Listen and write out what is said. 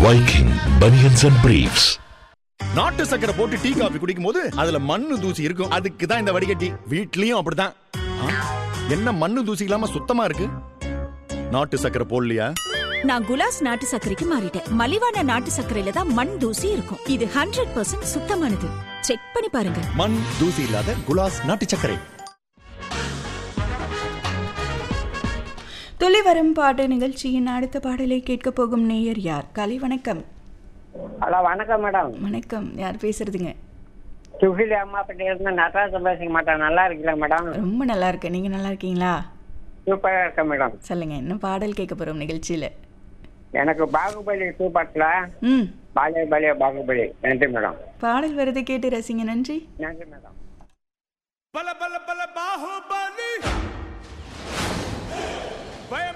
Viking Bunions and Briefs. நாட்டு சக்கரை போட்டு டீ காபி குடிக்கும் போது அதுல மண்ணு தூசி இருக்கும் அதுக்கு தான் இந்த வடிகட்டி வீட்லயும் அப்படிதான் ஆ, என்ன மண்ணு தூசி இல்லாம சுத்தமா இருக்கு நாட்டு சக்கரை போடலையா நான் குலாஸ் நாட்டு சர்க்கரைக்கு மாறிட்டேன் மலிவான நாட்டு சர்க்கரையில தான் மண் தூசி இருக்கும் இது ஹண்ட்ரட் பர்சன்ட் சுத்தமானது செக் பண்ணி பாருங்க மண் தூசி இல்லாத குலாஸ் நாட்டு சர்க்கரை துளி வரும் பாட்டு நிகழ்ச்சியின் அடுத்த பாடலை கேட்க போகும் நேயர் யார் கலை வணக்கம் ஹலோ வணக்கம் மேடம் வணக்கம் யார் பேசுறதுங்க சுகிலி அம்மா கிட்ட இருந்து நடராஜன் பேசுங்க மாட்டேன் நல்லா இருக்கீங்களா மேடம் ரொம்ப நல்லா இருக்கேன் நீங்க நல்லா இருக்கீங்களா சூப்பரா இருக்கேன் மேடம் சொல்லுங்க என்ன பாடல் கேட்க போறோம் நிகழ்ச்சியில எனக்கு பாகுபலி டூ பாட்டில் ம் பாலிய பாலிய பாகுபலி நன்றி மேடம் பாடல் வருது கேட்டு ரசிங்க நன்றி நன்றி மேடம் பல பல பல பாகுபலி பயம்